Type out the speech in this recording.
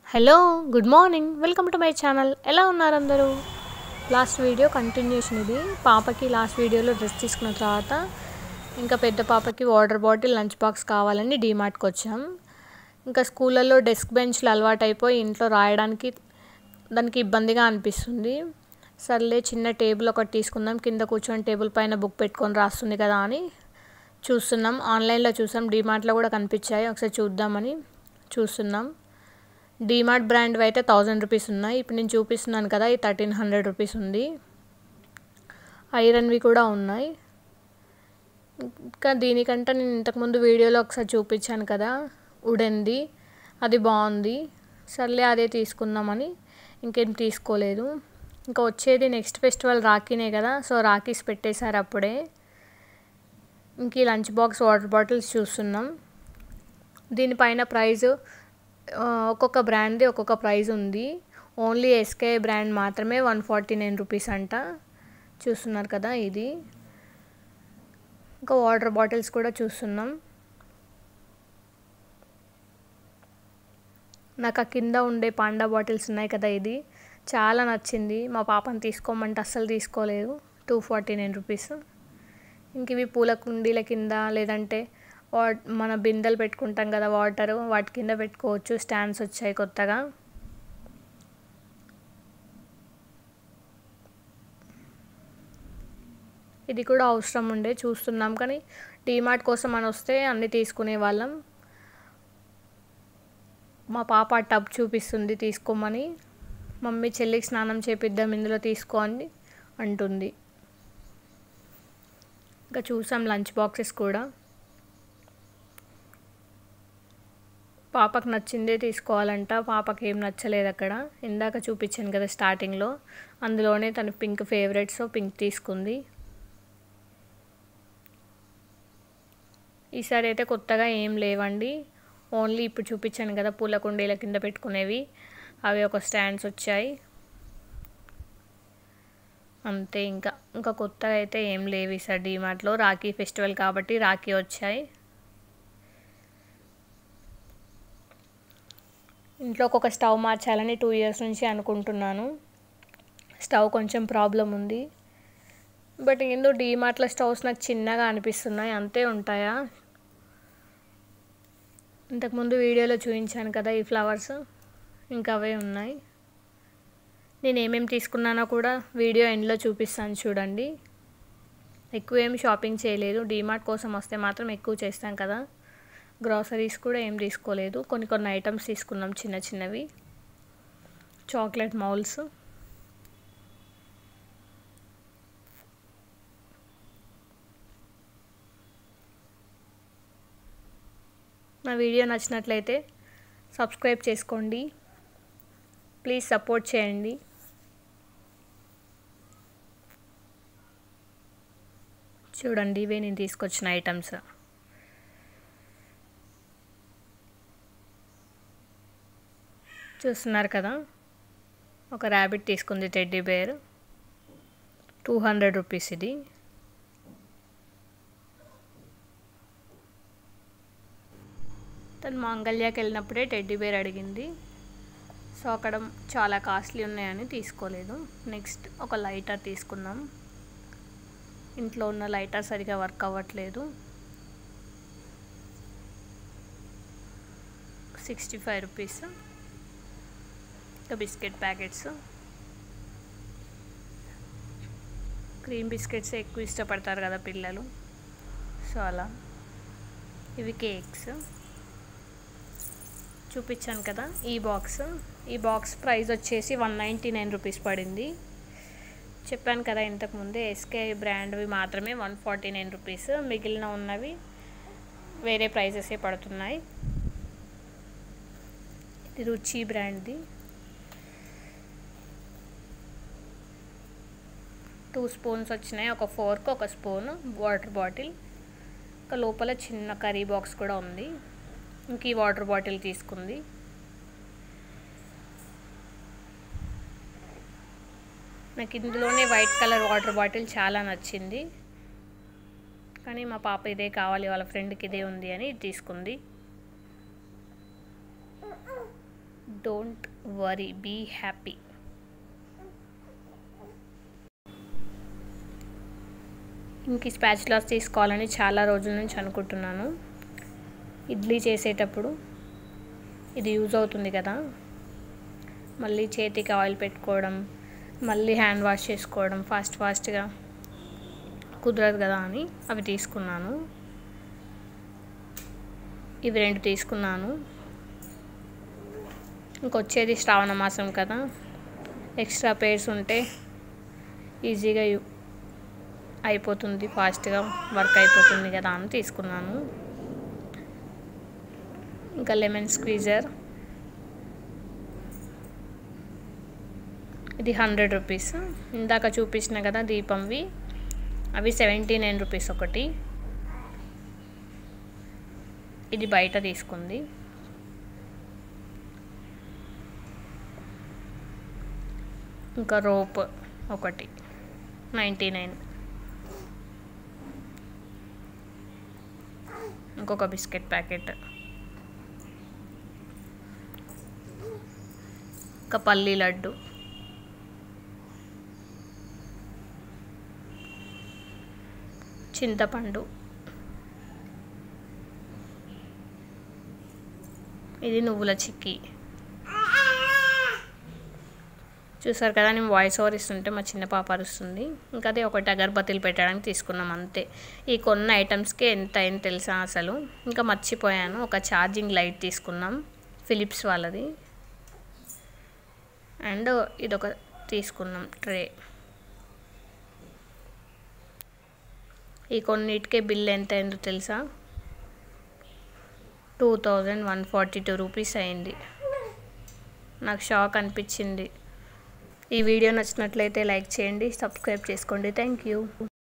hello good morning welcome to my channel ఎలా ఉన్నారు అందరూ లాస్ట్ వీడియో కంటిన్యూషన్ ఇది పాపకి లాస్ట్ వీడియోలో డ్రెస్ తీసుకున్న తర్వాత ఇంకా పెద్ద పాపకి వాటర్ బాటిల్ లంచ్ బాక్స్ కావాలని డీమార్ట్కి వచ్చాం ఇంకా స్కూళ్ళల్లో డెస్క్ బెంచ్లు అలవాటు అయిపోయి ఇంట్లో రాయడానికి దానికి ఇబ్బందిగా అనిపిస్తుంది సర్లే చిన్న టేబుల్ ఒకటి తీసుకుందాం కింద కూర్చొని టేబుల్ పైన బుక్ పెట్టుకొని రాస్తుంది కదా అని చూస్తున్నాం ఆన్లైన్లో చూసాం డీమార్ట్లో కూడా కనిపించాయి ఒకసారి చూద్దామని చూస్తున్నాం డీమార్ట్ బ్రాండ్ అయితే థౌజండ్ రూపీస్ ఉన్నాయి ఇప్పుడు నేను చూపిస్తున్నాను కదా ఈ థర్టీన్ హండ్రెడ్ రూపీస్ ఉంది ఐరన్వి కూడా ఉన్నాయి ఇంకా దీనికంటే నేను ఇంతకుముందు వీడియోలో ఒకసారి చూపించాను కదా ఉడెన్ది అది బాగుంది సర్లే అదే తీసుకుందామని ఇంకేం తీసుకోలేదు ఇంకా వచ్చేది నెక్స్ట్ ఫెస్టివల్ రాఖీనే కదా సో రాఖీస్ పెట్టేశారు అప్పుడే ఇంక ఈ లంచ్ బాక్స్ వాటర్ బాటిల్స్ చూస్తున్నాం దీనిపైన ప్రైజ్ ఒక్కొక్క బ్రాండ్ది ఒక్కొక్క ప్రైజ్ ఉంది ఓన్లీ ఎస్కే బ్రాండ్ మాత్రమే వన్ ఫార్టీ నైన్ రూపీస్ అంట చూస్తున్నారు కదా ఇది ఇంకా వాటర్ బాటిల్స్ కూడా చూస్తున్నాం నాకు ఆ కింద ఉండే పాండా బాటిల్స్ ఉన్నాయి కదా ఇది చాలా నచ్చింది మా పాపని తీసుకోమంటే అస్సలు తీసుకోలేదు టూ ఫార్టీ నైన్ రూపీస్ ఇంక ఇవి పూల కుండీల కింద లేదంటే వా మన బిందెలు పెట్టుకుంటాం కదా వాటర్ వాటి కింద పెట్టుకోవచ్చు స్టాండ్స్ వచ్చాయి కొత్తగా ఇది కూడా అవసరం ఉండే చూస్తున్నాం కానీ డీమార్ట్ కోసం అని వస్తే అన్నీ తీసుకునే వాళ్ళం మా పాప టబ్ చూపిస్తుంది తీసుకోమని మమ్మీ చెల్లికి స్నానం చేపిద్దాం ఇందులో తీసుకో అని అంటుంది ఇంకా చూసాం లంచ్ బాక్సెస్ కూడా పాపకు నచ్చిందే తీసుకోవాలంట పాపకి ఏం నచ్చలేదు అక్కడ ఇందాక చూపించాను కదా స్టార్టింగ్లో అందులోనే తన పింక్ ఫేవరెట్ సో పింక్ తీసుకుంది ఈసారి అయితే కొత్తగా ఏం లేవండి ఓన్లీ ఇప్పుడు చూపించాను కదా పూల కుండీల కింద పెట్టుకునేవి అవి ఒక స్టాండ్స్ వచ్చాయి అంతే ఇంకా ఇంకా కొత్తగా అయితే ఏం లేవు ఈసారి డీమార్ట్లో రాఖీ ఫెస్టివల్ కాబట్టి రాఖీ వచ్చాయి ఇంట్లోకి ఒక స్టవ్ మార్చాలని టూ ఇయర్స్ నుంచి అనుకుంటున్నాను స్టవ్ కొంచెం ప్రాబ్లం ఉంది బట్ ఏందో డీమార్ట్లో స్టవ్స్ నాకు చిన్నగా అనిపిస్తున్నాయి అంతే ఉంటాయా ఇంతకుముందు వీడియోలో చూపించాను కదా ఈ ఫ్లవర్స్ ఇంకా అవే ఉన్నాయి నేను ఏమేమి తీసుకున్నానో కూడా వీడియో ఎండ్లో చూపిస్తాను చూడండి ఎక్కువ ఏం షాపింగ్ చేయలేదు డీమార్ట్ కోసం వస్తే మాత్రం ఎక్కువ చేస్తాం కదా గ్రాసరీస్ కూడా ఏం తీసుకోలేదు కొన్ని కొన్ని ఐటమ్స్ తీసుకున్నాం చిన్న చిన్నవి చాక్లెట్ మౌల్స్ నా వీడియో నచ్చినట్లయితే సబ్స్క్రైబ్ చేసుకోండి ప్లీజ్ సపోర్ట్ చేయండి చూడండి ఇవే నేను తీసుకొచ్చిన ఐటమ్స్ చూస్తున్నారు కదా ఒక ర్యాబిట్ తీసుకుంది teddy bear two hundred rupees ఇది తను మంగళ్యాకి వెళ్ళినప్పుడే టెడ్డీ బేర్ అడిగింది సో అక్కడ చాలా కాస్ట్లీ ఉన్నాయని తీసుకోలేదు నెక్స్ట్ ఒక లైటర్ తీసుకున్నాం ఇంట్లో ఉన్న లైటర్ సరిగా వర్క్ అవ్వట్లేదు సిక్స్టీ ఫైవ్ రూపీస్ ఇంకా బిస్కెట్ ప్యాకెట్స్ క్రీమ్ బిస్కెట్స్ ఎక్కువ ఇష్టపడతారు కదా పిల్లలు సో అలా ఇవి కేక్స్ చూపించాను కదా ఈ బాక్స్ ఈ బాక్స్ ప్రైస్ వచ్చేసి వన్ నైంటీ నైన్ రూపీస్ పడింది చెప్పాను కదా ఇంతకుముందే ఎస్కే బ్రాండ్వి మాత్రమే వన్ ఫార్టీ నైన్ రూపీస్ మిగిలిన ఉన్నవి వేరే ప్రైజెసే పడుతున్నాయి ఇది రుచి బ్రాండ్ది టూ స్పూన్స్ వచ్చినాయి ఒక ఫోర్క్ ఒక స్పూన్ వాటర్ బాటిల్ ఇంకా లోపల చిన్న కర్రీ బాక్స్ కూడా ఉంది ఇంక ఈ వాటర్ బాటిల్ తీసుకుంది నాకు ఇందులోనే వైట్ కలర్ వాటర్ బాటిల్ చాలా నచ్చింది కానీ మా పాప ఇదే కావాలి వాళ్ళ ఫ్రెండ్కి ఇదే ఉంది అని తీసుకుంది డోంట్ వరీ బీ హ్యాపీ ఇంక స్పాచులాస్ తీసుకోవాలని చాలా రోజుల నుంచి అనుకుంటున్నాను ఇడ్లీ చేసేటప్పుడు ఇది యూజ్ అవుతుంది కదా మళ్ళీ చేతికి ఆయిల్ పెట్టుకోవడం మళ్ళీ హ్యాండ్ వాష్ చేసుకోవడం ఫాస్ట్ ఫాస్ట్గా కుదరదు కదా అని అవి తీసుకున్నాను ఇవి రెండు తీసుకున్నాను ఇంకొచ్చేది శ్రావణ మాసం కదా ఎక్స్ట్రా పేర్స్ ఉంటే ఈజీగా అయిపోతుంది ఫాస్ట్గా వర్క్ అయిపోతుంది కదా అని తీసుకున్నాను ఇంకా లెమన్ స్క్వీజర్ ఇది హండ్రెడ్ రూపీస్ ఇందాక చూపించిన కదా దీపంవి అవి సెవెంటీ నైన్ రూపీస్ ఒకటి ఇది బయట తీసుకుంది ఇంకా రోప్ ఒకటి నైంటీ నైన్ ఇంకొక బిస్కెట్ ప్యాకెట్ ఇంకా పల్లీ లడ్డు చింతపండు ఇది నువ్వుల చిక్కీ చూసారు కదా నేను వాయిస్ ఓవర్ ఇస్తుంటే మా చిన్న పాప అరుస్తుంది ఇంకా అదే ఒకటి అగరబత్తిలు పెట్టడానికి తీసుకున్నాం అంతే ఈ కొన్న ఐటమ్స్కి ఎంత అయింది తెలుసా అసలు ఇంకా మర్చిపోయాను ఒక ఛార్జింగ్ లైట్ తీసుకున్నాం ఫిలిప్స్ వాళ్ళది అండ్ ఇదొక తీసుకున్నాం ట్రే ఈ కొన్నిటికే బిల్ ఎంత అయిందో తెలుసా two thousand one forty two rupees అయింది నాకు షాక్ అనిపించింది ఈ వీడియో నచ్చినట్లయితే లైక్ చేయండి సబ్స్క్రైబ్ చేసుకోండి థ్యాంక్ యూ